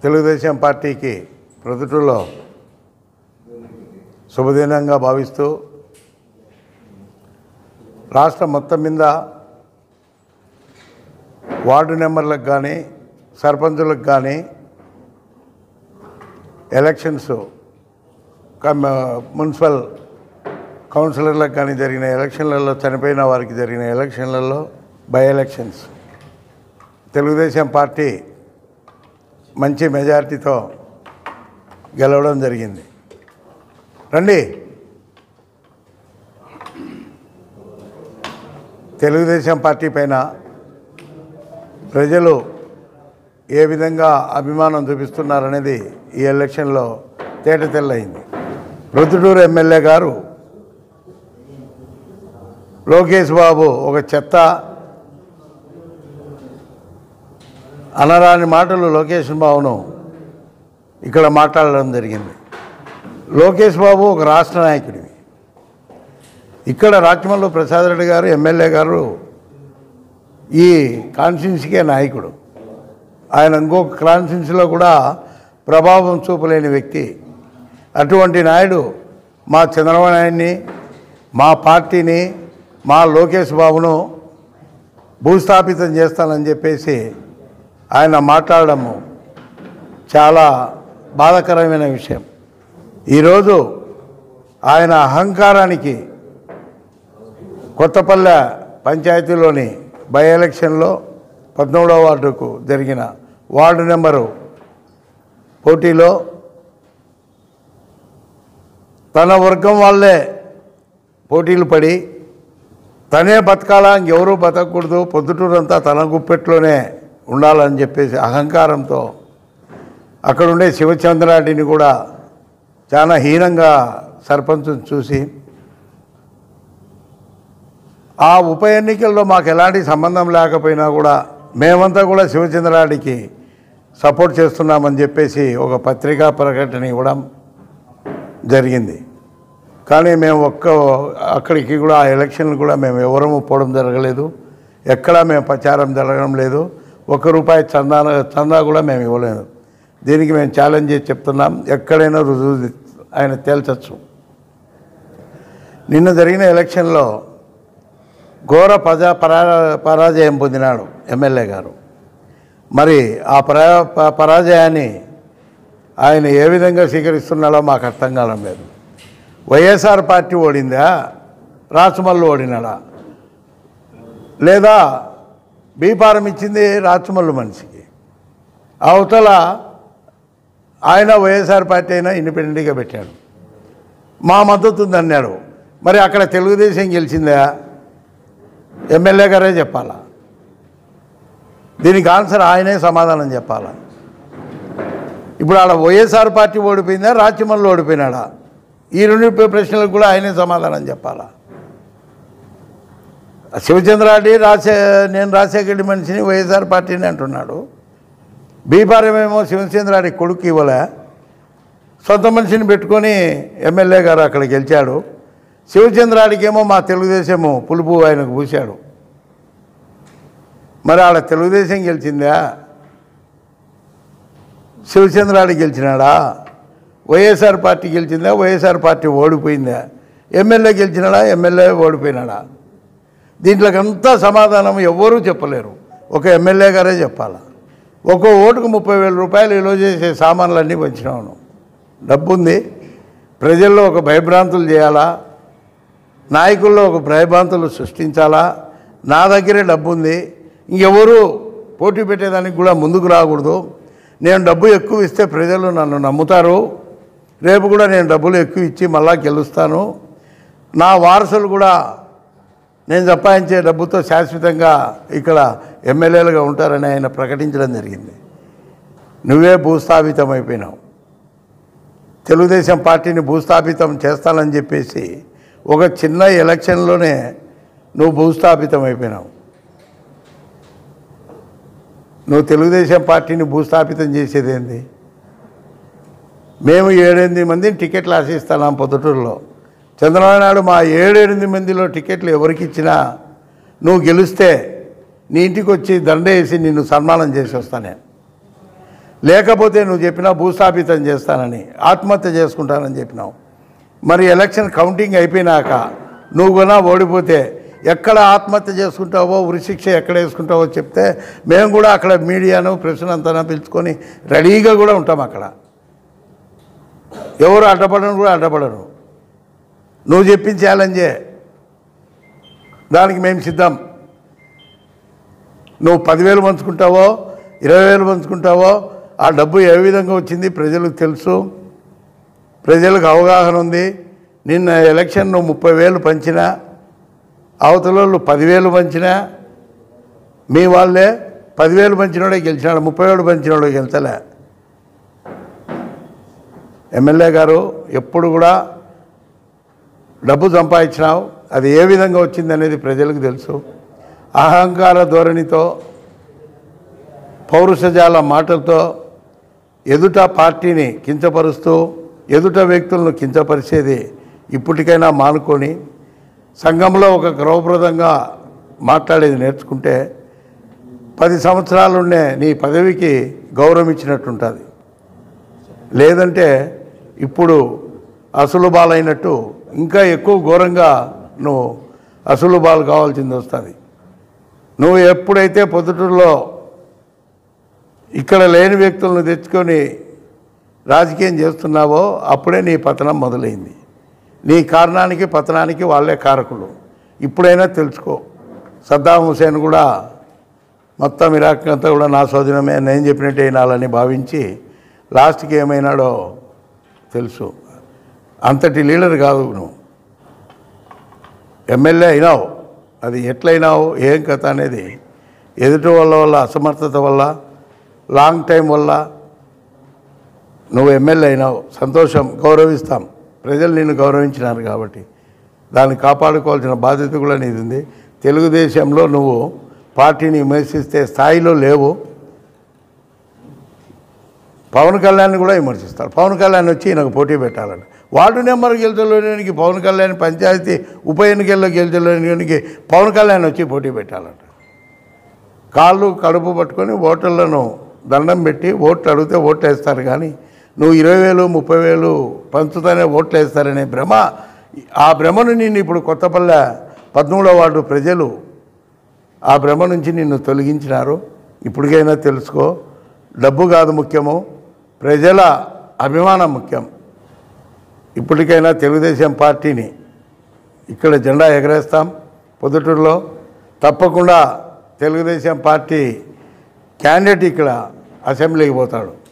తెలుగుదేశం పార్టీకి ప్రొద్దుటూరులో శుభదినంగా భావిస్తూ రాష్ట్రం మొత్తం మీద వార్డు నెంబర్లకు కానీ సర్పంచులకు కానీ ఎలక్షన్స్ కమ్- మున్సిపల్ కౌన్సిలర్లకు కానీ జరిగిన ఎలక్షన్లలో చనిపోయిన వారికి జరిగిన ఎలక్షన్లలో బై ఎలక్షన్స్ తెలుగుదేశం పార్టీ మంచి మెజారిటీతో గెలవడం జరిగింది రండి తెలుగుదేశం పార్టీ పైన ప్రజలు ఏ విధంగా అభిమానం చూపిస్తున్నారనేది ఈ ఎలక్షన్లో తేట తెల్లయింది ప్రొద్దుటూరు ఎమ్మెల్యే గారు లోకేష్ బాబు ఒక చెత్త అనరాని మాటలు లోకేష్ బాబును ఇక్కడ మాట్లాడడం జరిగింది లోకేష్ బాబు ఒక రాష్ట్ర నాయకుడివి ఇక్కడ రాచమల్లు ప్రసాద్ రెడ్డి గారు ఎమ్మెల్యే గారు ఈ కాన్స్టిట్యున్సీకే నాయకుడు ఆయన ఇంకొక కాన్స్టిట్యున్సీలో కూడా ప్రభావం చూపలేని వ్యక్తి అటువంటి నాయుడు మా చంద్రబాబు నాయుడిని మా పార్టీని మా లోకేష్ బాబును భూస్థాపితం చేస్తానని చెప్పేసి ఆయన మాట్లాడడము చాలా బాధాకరమైన విషయం ఈరోజు ఆయన అహంకారానికి కొత్తపల్లె పంచాయతీలోని బై ఎలక్షన్లో పద్మూడవ వార్డుకు జరిగిన వార్డు నెంబరు పోటీలో తన వర్గం వాళ్ళే పోటీలు పడి తనే బతకాలా ఇంకెవరూ బతకూడదు పొద్దుటూరంతా తన గుప్పెట్లోనే ఉండాలని చెప్పేసి అహంకారంతో అక్కడుండే శివచంద్రారెడ్డిని కూడా చాలా హీనంగా సర్పంచ్ చూసి ఆ ఉప ఎన్నికల్లో మాకు ఎలాంటి సంబంధం లేకపోయినా కూడా మేమంతా కూడా శివచంద్రారెడ్డికి సపోర్ట్ చేస్తున్నామని చెప్పేసి ఒక పత్రికా ప్రకటన ఇవ్వడం జరిగింది కానీ మేము ఒక్క అక్కడికి కూడా ఆ ఎలక్షన్లు కూడా మేము ఎవరము పోవడం జరగలేదు ఎక్కడా మేము ప్రచారం జరగడం లేదు ఒక్క రూపాయి చందా చందా కూడా మేము ఇవ్వలేదు దీనికి మేము ఛాలెంజ్ చేసి చెప్తున్నాం ఎక్కడైనా రుజువు ఆయన తేల్చచ్చు నిన్న జరిగిన ఎలక్షన్లో ఘోర ప్రజా పరా పరాజయం పొందినాడు ఎమ్మెల్యే గారు మరి ఆ పరా ప- పరాజయాన్ని ఆయన ఏ విధంగా స్వీకరిస్తున్నాడో మాకు అర్థం కావడం లేదు వైఎస్ఆర్ పార్టీ ఓడిందా రాచమల్లు ఓడినాడా లేదా బీపారం ఇచ్చింది రాచమల్లు మనిషికి అవతల ఆయన వైఎస్ఆర్ పార్టీ అయినా ఇండిపెండెంట్గా పెట్టాడు మా మద్దతు ఉందన్నాడు మరి అక్కడ తెలుగుదేశం గెలిచిందా ఎమ్మెల్యే గారే చెప్పాలా దీనికి ఆన్సర్ ఆయనే సమాధానం చెప్పాలా ఇప్పుడు ఆడ వైఎస్ఆర్ పార్టీ ఓడిపోయిందా రాచమల్లి ఓడిపోయినాడా ఈ రెండు ప్రశ్నలకు కూడా ఆయనే సమాధానం చెప్పాలా శివచంద్రారెడ్డి రాజశే నేను రాజశేఖర రెడ్డి మనిషిని వైఎస్ఆర్ పార్టీని అంటున్నాడు బీపారమేమో శివచంద్రారెడ్డి కొడుకు ఇవ్వలే సొంత మనిషిని పెట్టుకొని ఎమ్మెల్యే గారు అక్కడ గెలిచాడు శివచంద్రాడికేమో మా తెలుగుదేశము పులుపు ఆయనకు పూశాడు మరి ఆడ Telugu Desam గెలిచిందా శివచంద్రాడి గెలిచినాడా YSR party గెలిచిందా YSR party ఓడిపోయిందా MLA గెలిచినాడా MLA ఓడిపోయినాడా దీంట్లోకంతా సమాధానం ఎవ్వరూ చెప్పలేరు ఒక ఎమ్మెల్యే గారే చెప్పాలా ఒక్కో ఓటుకు ముప్పై వేల రూపాయలు విలువ చేసే సామాన్లన్నీ పంచినాను డబ్బు ఉంది ప్రజల్లో ఒక భయభ్రాంతులు చేయాలా నాయకుల్లో ఒక భయభ్రాంతులు సృష్టించాలా నా దగ్గరే డబ్బు ఉంది ఇంకెవరు పోటీ పెట్టేదానికి కూడా ముందుకు రాకూడదు నేను డబ్బు ఎక్కువ ఇస్తే ప్రజలు నన్ను నమ్ముతారు రేపు కూడా నేను డబ్బులు ఎక్కువ ఇచ్చి మళ్ళా గెలుస్తాను నా వారసులు కూడా నేను సంపాదించే డబ్బుతో శాశ్వతంగా ఇక్కడ ఎమ్మెల్యేలుగా ఉంటారని ఆయన ప్రకటించడం జరిగింది నువ్వే భూస్థాపితం అయిపోయినావు తెలుగుదేశం పార్టీని భూస్థాపితం చేస్తానని చెప్పేసి ఒక చిన్న ఎలక్షన్లోనే నువ్వు భూస్థాపితం అయిపోయినావు నువ్వు తెలుగుదేశం పార్టీని భూస్థాపితం చేసేది ఏంది మేము ఏడెనిమిది మందిని టికెట్లు ఆశిస్తున్నాం పొద్దుటూరులో చంద్రబాబు నాయుడు మా ఏడెనిమిది మందిలో టికెట్లు ఎవరికి ఇచ్చినా నువ్వు గెలిస్తే నీ ఇంటికి వచ్చి దండ వేసి నిన్ను సన్మానం చేసి వస్తా నేను లేకపోతే నువ్వు చెప్పినా భూస్థాపితం చేస్తానని ఆత్మహత్య చేసుకుంటానని చెప్పినావు మరి ఎలక్షన్ కౌంటింగ్ అయిపోయినాక నువ్వు కూడా ఓడిపోతే ఎక్కడ ఆత్మహత్య చేసుకుంటావో ఉరిశిక్ష ఎక్కడ వేసుకుంటావో చెప్తే మేము కూడా అక్కడ మీడియాను ప్రెస్ను అంతా పిలుచుకొని రెడీగా కూడా ఉంటాం అక్కడ ఎవరు అడ్డపడను కూడా అడ్డపడరు నువ్వు చెప్పిన ఛాలెంజే దానికి మేము సిద్ధం నువ్వు పదివేలు పంచుకుంటావో ఇరవై వేలు పంచుకుంటావో ఆ డబ్బు ఏ విధంగా వచ్చింది ప్రజలకు తెలుసు ప్రజలకు అవగాహన ఉంది నిన్న ఎలక్షన్ నువ్వు ముప్పై వేలు పంచినా అవతల వాళ్ళు పదివేలు పంచినా మీ వాళ్ళే పదివేలు పంచినోడే గెలిచినాడు ముప్పై వేలు పంచినోడే గెలిచలే ఎమ్మెల్యే గారు ఎప్పుడు కూడా డబ్బు సంపాదించినావు అది ఏ విధంగా వచ్చింది అనేది ప్రజలకు తెలుసు అహంకార ధోరణితో పౌరుషజాల మాటలతో ఎదుట పార్టీని కించపరుస్తూ ఎదుట వ్యక్తులను కించపరిచేది ఇప్పటికైనా మానుకొని సంఘంలో ఒక గౌరవప్రదంగా మాట్లాడేది నేర్చుకుంటే పది సంవత్సరాలుండే నీ పదవికి గౌరవం ఇచ్చినట్టుంటుంది లేదంటే ఇప్పుడు అసలు బాలైనట్టు ఇంకా ఎక్కువ ఘోరంగా నువ్వు అసలు బాలు కావాల్సింది వస్తుంది నువ్వు ఎప్పుడైతే పొద్దుటూరులో ఇక్కడ లేని వ్యక్తులను తెచ్చుకొని రాజకీయం చేస్తున్నావో అప్పుడే నీ పతనం మొదలైంది నీ కారణానికి పతనానికి వాళ్ళే కారకులు ఇప్పుడైనా తెలుసుకో సద్దాం హుసేన్ కూడా మొత్తం ఇరాక్ అంతా కూడా నా సోదనమే నేను చెప్పినట్టు వినాలని భావించి లాస్ట్కి ఏమైనాడో తెలుసు అంతటి లీడర్ కాదు నువ్వు ఎమ్మెల్యే అయినావు అది ఎట్లయినావు ఏం కథ అనేది ఎదుటి వాళ్ళ వల్ల అసమర్థత వల్ల లాంగ్ టైం వల్ల నువ్వు ఎమ్మెల్యే అయినావు సంతోషం గౌరవిస్తాం ప్రజలు నిన్ను గౌరవించినారు కాబట్టి దాన్ని కాపాడుకోవాల్సిన బాధ్యత కూడా నీది ఉంది తెలుగుదేశంలో నువ్వు పార్టీని విమర్శిస్తే స్థాయిలో లేవు పవన్ కళ్యాణ్ కూడా విమర్శిస్తారు పవన్ కళ్యాణ్ వచ్చి నాకు పోటీ పెట్టాలని వార్డు నెంబర్ గెలిచలేనికి పవన్ కళ్యాణ్ పంచాయతీ ఉప ఎన్నికల్లో గెలిచలేనికి పవన్ కళ్యాణ్ వచ్చి పోటీ పెట్టాలంట కాళ్ళు కడుపు పట్టుకొని ఓటర్లను దండం పెట్టి ఓట్లు అడిగితే ఓట్లు వేస్తారు కానీ నువ్వు ఇరవై వేలు ముప్పై వేలు పంచుతానే ఓట్లు వేస్తారనే భ్రమ ఆ భ్రమను నిన్ను ఇప్పుడు కొత్తపల్లె పదమూడవ వార్డు ప్రజలు ఆ భ్రమ నుంచి నిన్ను తొలగించినారు ఇప్పటికైనా తెలుసుకో డబ్బు కాదు ముఖ్యము ప్రజల అభిమానం ముఖ్యం ఇప్పటికైనా తెలుగుదేశం పార్టీని ఇక్కడ జెండా ఎగరేస్తాం పొద్దుటూరులో తప్పకుండా తెలుగుదేశం పార్టీ క్యాండిడేట్ ఇక్కడ అసెంబ్లీకి పోతాడు